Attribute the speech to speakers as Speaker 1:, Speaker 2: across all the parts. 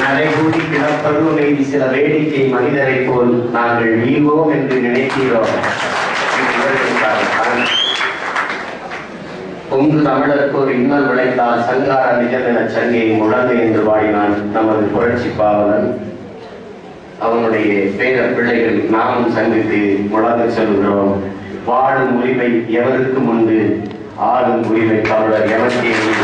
Speaker 1: நடைகூடி கிடப்பதும் மீது சில வேடிக்கை மனிதரைப் போல் நாங்கள் வீழ்வோம் என்று நினைக்கிறோம் இது இவர்களுக்காகத்தான். பொங்கு தமிழருக்கு ஒரு இன்னல் விளைந்தால் சங்கார நிஜமென சங்கை முழங்கு என்று வாடினான் நமது புரட்சி பாவலன் அவனுடைய பேர பிள்ளைகள் நாமும் சந்தித்து முழங்க சொல்கிறோம் வாழும் உரிமை எவருக்கும் உண்டு ஆளும் உரிமை தமிழர் எவருக்கே உண்டு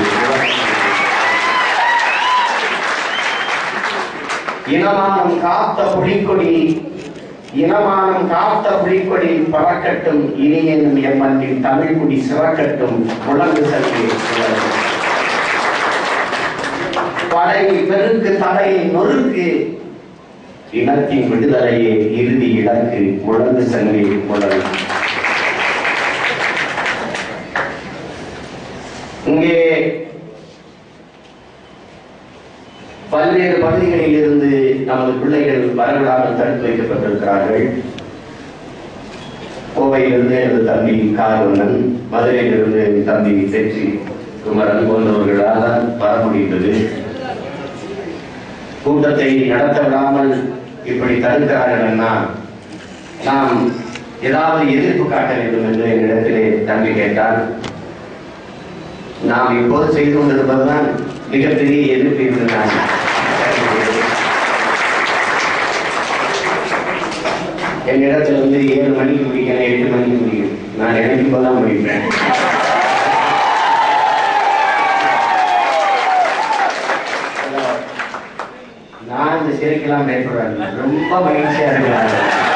Speaker 1: இனமானம் காத்த புலிக்கொடி இனமானம் காத்த புலிக்கொடி பறக்கட்டும் இனியனும் எம்மண்ணின் தமிழ் குடி சிறக்கட்டும் முழங்கு சற்று படை பெருக்கு தடையை நொறுக்கு இனத்தின் விடுதலையே இறுதி இலக்கு முழங்கு சங்கை முழங்கு இங்கே பல்வேறு பகுதிகளில் இருந்து நமது பிள்ளைகள் வரவிடாமல் தடுத்து வைக்கப்பட்டிருக்கிறார்கள் கோவையிலிருந்து எனது தம்பி கார்வண்ணன் மதுரையிலிருந்து என் தம்பி தெச்சி குமரன் போன்றவர்களால் தான் வர முடிந்தது கூட்டத்தை நடத்த விடாமல் இப்படி தடுக்கிறார்கள்னா நாம் ஏதாவது எதிர்ப்பு காட்ட வேண்டும் என்று என்னிடத்திலே தம்பி கேட்டார் நாம் இப்போது செய்து கொண்டிருப்பதுதான் மிகப்பெரிய எதிர்ப்பு என்று நான் என்னிடத்தில் வந்து ஏழு மணிக்கு முடிக்கணும் எட்டு மணிக்கு முடியும் நான் நினைக்கும் போதுதான் முடிப்பேன் நான் இந்த சிறைக்கெல்லாம் பயப்படுறேன் ரொம்ப மகிழ்ச்சியா இருக்கிறாங்க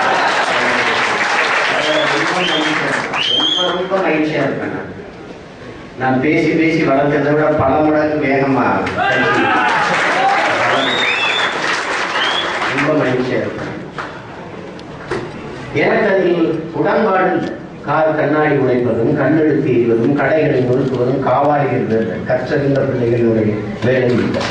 Speaker 1: ரொம்ப மகிழ்ச்சியா இருக்கேன். ரொம்ப ரொம்ப மகிழ்ச்சியா இருக்கேன் நான். நான் பேசி பேசி வளர்த்ததை விட பல மடங்கு வேகமா பேசி ரொம்ப மகிழ்ச்சியா இருக்கேன் எனக்கு அதில் உடன்பாடு இல்லை. கார் கண்ணாடி உடைப்பதும் கண்ணெடுத்து எறிவதும் கடைகளை நொறுக்குவதும் காவாளிகள் கற்றறிந்த பிள்ளைகளுடைய வேலை இல்லை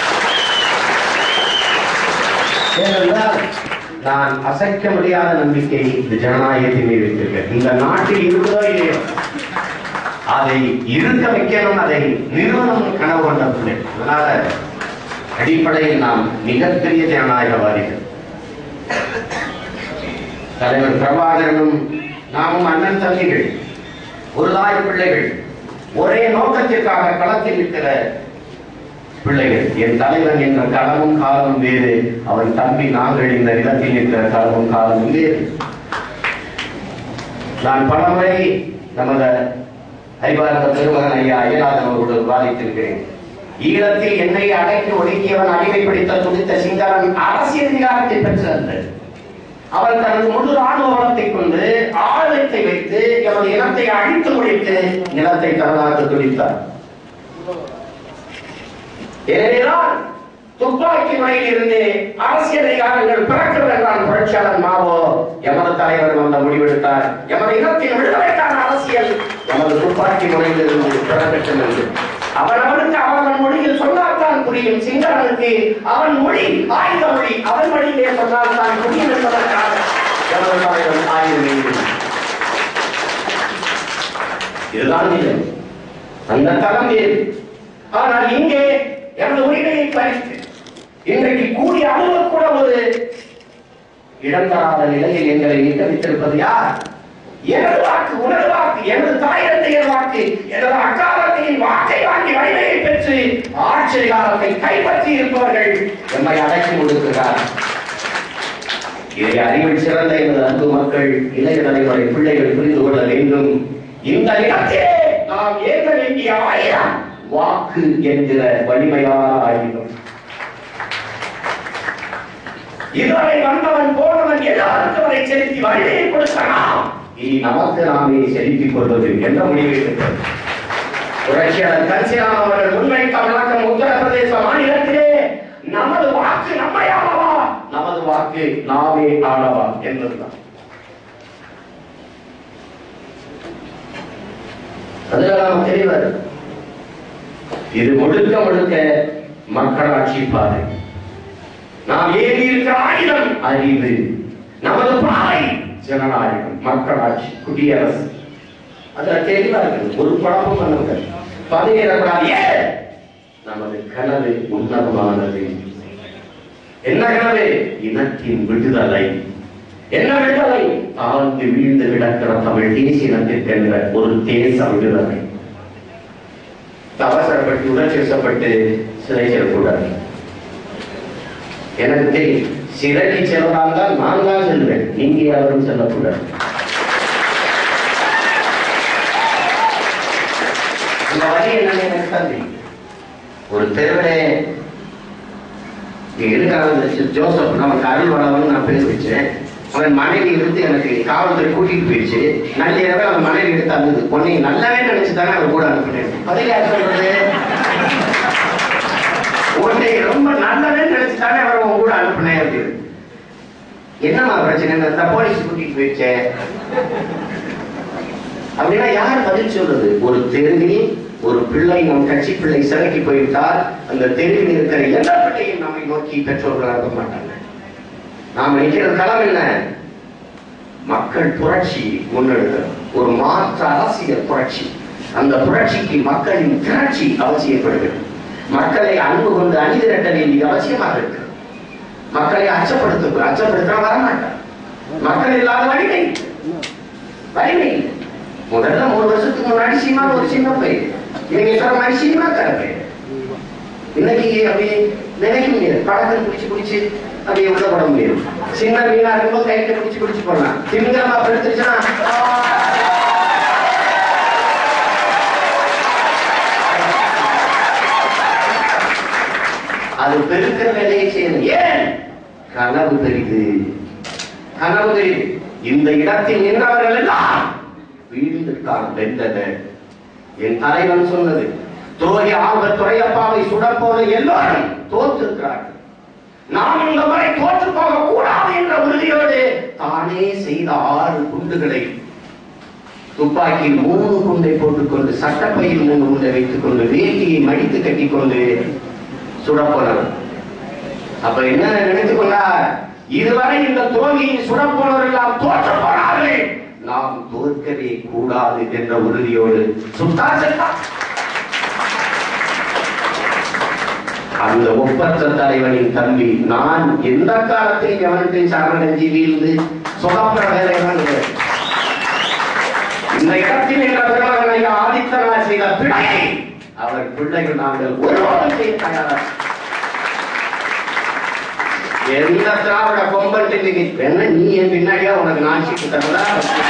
Speaker 1: ஏனென்றால் நான் அசைக்க முடியாத நம்பிக்கை இந்த ஜனநாயகத்தின் மீது வைத்திருக்கேன் இந்த நாட்டில் இருக்குதோ இல்லையோ அதை இருக்க வைக்கணும் அதை நிறுவனம் கனவு கொண்ட பிள்ளை அதனால அடிப்படையில் நாம் மிகப்பெரிய ஜனநாயகவாதிகள் தலைவர் பிரபாகரனும் நாமும் அண்ணன் தம்பிகள் ஒரு தாய் பிள்ளைகள் ஒரே நோக்கத்திற்காக களத்தில் இருக்கிற பிள்ளைகள் என் தலைவன் என்ற களமும் காலமும் வேறு அவன் தம்பி நாங்கள் இந்த நிலத்தில் இருக்கிற களமும் காலமும் வேறு நான் பலமுறை நமது ஹரிபாரத பெருமகன் ஐயா அய்யநாதன் அவர்களோடு விவாதித்திருக்கிறேன் ஈழத்தில் என்னை அடைத்து ஒடுக்கியவன் அடிமைப்படுத்த துடித்த சிங்காரன் அரசியல் அதிகாரத்தை பெற்றல்ல அவன் தனது முழு ராணுவ பலத்தை கொண்டு ஆயுதத்தை வைத்து எமது இனத்தை அழித்து ஒழித்து நிலத்தை தனதாக்க துடித்தார் எனவேதான் துப்பாக்கி முனையில் இருந்து அரசியல் அதிகாரங்கள் பிறக்கிறது என்றான் புரட்சியாளர் மாவோ எமது தலைவர் வந்த முடிவெடுத்தார் எமது இனத்தின் விடுதலைக்கான அரசியல் எமது துப்பாக்கி முனையில் இருந்து பிறக்கட்டும் என்று அவன் அவனுக்கு அவன் மொழியில் சொன்னால்தான் புரியும் சிங்களனுக்கு அவன் மொழி ஆயுத மொழி அவன் மொழியிலே சொன்னால் தான் புரியும் என்பதற்காக எமது தலைவர் ஆயுதம் எய்தினார். இதுதான் நிலை அந்த தளம் வேறு ஆனால் இங்கே எனது உரிமையை பறித்து இன்றைக்கு கூடிய அளவு கூட ஒரு இடம் தராத நிலையில் எங்களை நிற்க வைத்திருப்பது யார் எனது வாக்கு உனது வாக்கு எனது தாயத்தையின் வாக்கு எனது அக்காலத்தையின் வாக்கை வாங்கி வலிமையை பெற்று ஆட்சி அதிகாரத்தை கைப்பற்றி இருப்பவர்கள் எம்மை அடக்கி கொடுக்கிறார் இதை அறிவில் சிறந்த எனது அன்பு மக்கள் இளைய தலைமுறை பிள்ளைகள் புரிந்து கொள்ள வேண்டும் இந்த இடத்திலே நாம் ஏற்க வேண்டிய ஆயிரம் வாக்கு என்கிற வலிமையான ஆயுதம் இதுவரை வந்தவன் போனவன் எல்லாருக்கும் அதை செலுத்தி வழியை கொடுக்கலாம் இனி நமக்கு நாமே செலுத்திக் கொள்வது என்ற முடிவை எடுத்தது புரட்சியாளர் கட்சியாளர் அவர்கள் முன்வைத்த விளக்கம் உத்தரப்பிரதேச மாநிலத்திலே நமது வாக்கு நம்மை ஆளவா நமது வாக்கு நாமே ஆளவா என்பதுதான் அதுல நாம் தெளிவார் இது முழுக்க முழுக்க மக்களாட்சி பாதை நாம் ஏறி இருக்கிற ஆயுதம் அறிவு நமது பாதை ஜனநாயகம் மக்களாட்சி குடியரசு அதுல தெளிவா இருக்கு ஒரு குழப்பம் பண்ணுங்க பதவியிடக்கூடாது ஏன் நமது கனவு உன்னதமானது என்ன கனவு இனத்தின் விடுதலை என்ன விடுதலை தாழ்ந்து வீழ்ந்து கிடக்கிற தமிழ் தேசிய இனத்திற்கென்ற ஒரு தேச விடுதலை அவசரப்பட்டு உணர்ச்சிவசப்பட்டு சிறை செல்லக்கூடாது எனக்கு தெரியும் சிறைக்கு செல்லலாம் தான் நான் தான் செல்வேன் நீங்க யாரும் செல்லக்கூடாது அந்த வழி என்னன்னு எனக்கு தான் தெரியும் ஒரு தெருவிலே இங்க இருக்காங்க ஜோசப் நமக்கு அருள் வளவன் நான் பேசி வச்சேன் அவன் மனைவி இருந்து எனக்கு காவல்துறை கூட்டிட்டு போயிடுச்சு நள்ளிரவே அவன் மனைவி எடுத்து அழுது உன்னை நல்லாவே நினைச்சு தானே அவர் கூட அனுப்பினேன் பதில் யார் சொல்றது உன்னை ரொம்ப நல்லவே நினைச்சு தானே அவர் உன் கூட அனுப்பினேன் அப்படின்னு என்னம்மா பிரச்சனை இந்த போலீஸ் கூட்டிட்டு போயிடுச்சே அப்படின்னா யார் பதில் சொல்றது ஒரு தெருவில் ஒரு பிள்ளை நம் கட்சி பிள்ளை சிறைக்கு போய்விட்டால் அந்த தெருவில் இருக்கிற எந்த பிள்ளையும் நம்மை நோக்கி பெற்றோர்கள் அனுப்ப மாட்டாங்க நாம நிற்கிறது களம் என்ன மக்கள் புரட்சி முன்னெடுக்கிறோம் ஒரு மாற்று அரசியல் புரட்சி அந்த புரட்சிக்கு மக்களின் திரட்சி அவசியப்படுகிறது மக்களை அன்பு கொண்டு அணிதிரட்ட வேண்டியது அவசியமாக இருக்கு மக்களை அச்சப்படுத்த அச்சப்படுத்த வரமாட்டார் மக்கள் இல்லாத வலிமை வலிமை இல்லை. முதல்ல மூணு வருஷத்துக்கு முன்னாடி சீமா ஒரு சின்ன பையன் நீங்க சொல்ற மாதிரி சீமா கரப்பை இன்னைக்கு அப்படியே நினைக்க முடியாது படத்தில் பிடிச்சு பிடிச்சு அப்படியே உள்ள போட முடியும் சின்ன மீனா இருக்கும்போது கையில பிடிச்சு பிடிச்சு போடலாம் திமிங்கலமா பெருத்துருச்சுன்னா அது பெருக்கிற வேலையை செய்யணும் ஏன் கனவு பெரிது கனவு பெரிது இந்த இடத்தில் நின்றவர்கள் எல்லாம் வீழ்ந்துட்டான் வென்றனர் என் தலைவன் சொன்னது துரோகி ஆல்பர் துறையப்பாவை சுடப்போல எல்லோரும் தோற்றிருக்கிறார்கள் நாம் இந்த முறை தோற்று போக கூடாது என்ற உறுதியோடு தானே செய்த ஆறு குண்டுகளை துப்பாக்கியில் மூணு குண்டை போட்டுக்கொண்டு சட்டப்பையில் மூணு குண்டை வைத்துக் கொண்டு வேட்டியை மடித்து கட்டிக்கொண்டு சுடப்போனவர் அப்ப என்ன நினைத்துக் கொண்டார் இதுவரை இந்த துரோகியை சுடப்போனவர் எல்லாம் தோற்று போனார்கள் நாம் தோற்கவே கூடாது என்ற உறுதியோடு சுட்டா செத்தார் அந்த ஒப்பற்ற தலைவனின் தம்பி நான் எந்த காலத்தில் எவனுக்கு சரணடைஞ்சி வீழ்ந்து சொதப்புற வேலையெல்லாம் கிடையாது இந்த இடத்தில் என்ற பிரபலனை ஆதித்தனார் செய்த பிழையை அவர் பிள்ளைகள் நாங்கள் ஒருவரும் செய்ய தயாரா எந்த திராவிட கொம்பன் இன்னைக்கு என்ன நீ என் பின்னாடியா உனக்கு நான் சீட்டு தரதா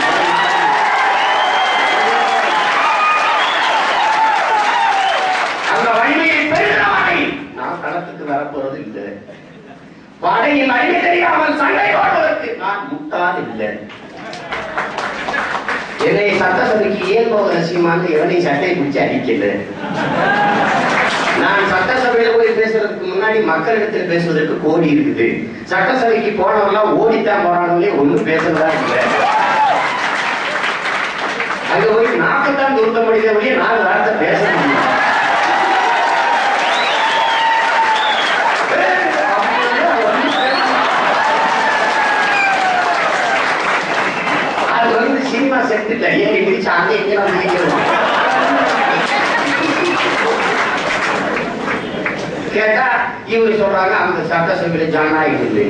Speaker 1: அந்த வலிமையை பெறுகிறவனை நான் களத்துக்கு வரப்போறது இல்லை படையின் அறிவு தெரியாமல் சண்டை போடுவதற்கு நான் முட்டாள் இல்லை என்னை சட்டசபைக்கு ஏன் போகிற சீமான்னு எவனை சட்டை பிடிச்சு அடிக்கல நான் சட்டசபையில போய் பேசுறதுக்கு முன்னாடி மக்களிடத்தில் பேசுவதற்கு கோடி இருக்குது சட்டசபைக்கு போனவங்களாம் ஓடித்தான் போறானுங்களே ஒண்ணும் பேசுறதா இல்ல அங்க போய் நாக்கத்தான் துருத்த முடியாத வழியே நாலு வார்த்தை பேச முடியும் அது வந்து சினிமா செட்டுல ஏன் இடிச்சு அங்கே இங்கே நம்ம நிக்கிறோம். கேட்டா இவங்க சொல்றாங்க அந்த சட்டசபையில ஜனநாயகம் இல்லை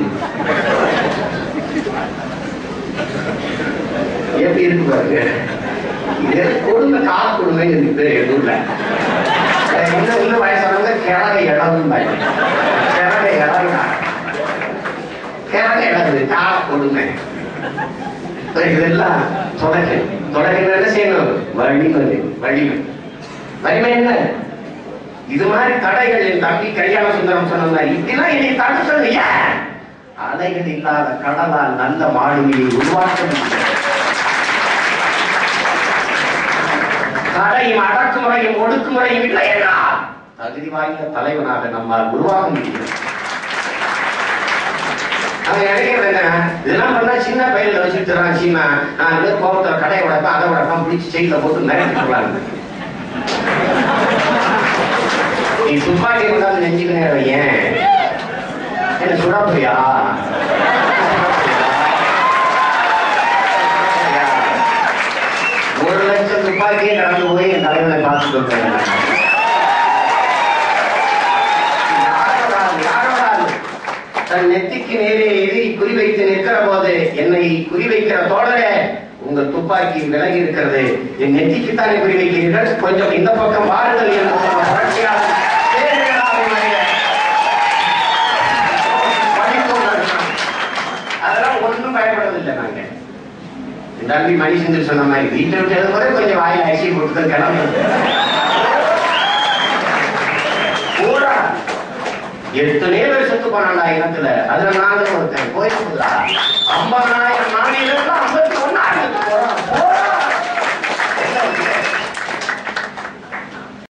Speaker 1: எப்படி இருக்கு பாருங்க இது கொடுமை கால கொடுமை இருக்கு பேர் எங்க ஊர்ல அஹ் இன்னும் இன்னும் வயசானவங்க கிழக இடம் கிழக இடம் கிழக இடம் கால கொடுமை இதெல்லாம் தொடக்க தொடக்க என்ன செய்யணும் வலிமை வலிமை வலிமை என்ன இது மாதிரி தடைகள் என் தம்பி கல்யாண சுந்தரம் சொன்ன இப்படிலாம் என்னை தடை சொல்லுங்க ஏன் அலைகள் இல்லாத கடலால் நல்ல மாலுமியை உருவாக்க முடியும் தடையும் அடக்குமுறையும் ஒடுக்குமுறையும் இல்லை என்றால் தகுதி வாய்ந்த தலைவனாக நம்மால் உருவாக முடியும் அவன் நினைக்கிறது என்ன இதெல்லாம் பண்ணா சின்ன பையில வச்சுட்டு தரான் சீமா நான் ஏதோ கோபத்துல கடையை உடைப்பேன் அதை உடைப்பேன் பிடிச்சி செய்தில போட்டு மிரட்டி போடலான்னு நீ துப்பாக்கி கொண்டாந்து நெஞ்சுக்கு நேரம் ஏன் என்ன சுடாப்புரியா ஒரு லட்சம் துப்பாக்கியை கடந்து போய் என் தலைவனை பார்த்துட்டு வந்தேன் யாரோட ஆள், யாரோட ஆள்? தன் நெத்திக்கு நேரே எதிரி குறிவைத்து நிற்கிற போது என்னை குறிவைக்கிற தோழரே உங்கள் துப்பாக்கி விலகி இருக்கிறது என் நெத்திக்கு தானே குறிவைக்கிறீர்கள் கொஞ்சம் இந்த பக்கம் வாருங்கள் என்று ஒரு புரட்சியாளர் பேசுகிறார் என்னுடைய வழித்தோன்றல். அதெல்லாம் ஒன்றும் பயப்படுவதில்லை நாங்க தம்பி மணிசந்தர் சொன்ன மாதிரி வீட்டை விட்டு எழுதும்போதே கொஞ்சம் வாயில் அரிசி போட்டு கிளம்பு பூரா எத்தனையோ பேர் செத்து போனாண்டா இனத்துல அதுல நானும் ஒருத்தன் போயிருக்குதா ஐம்பதாயிரம் நாணயம் ஐம்பத்தி ஒண்ணு ஆயிரத்து போறான்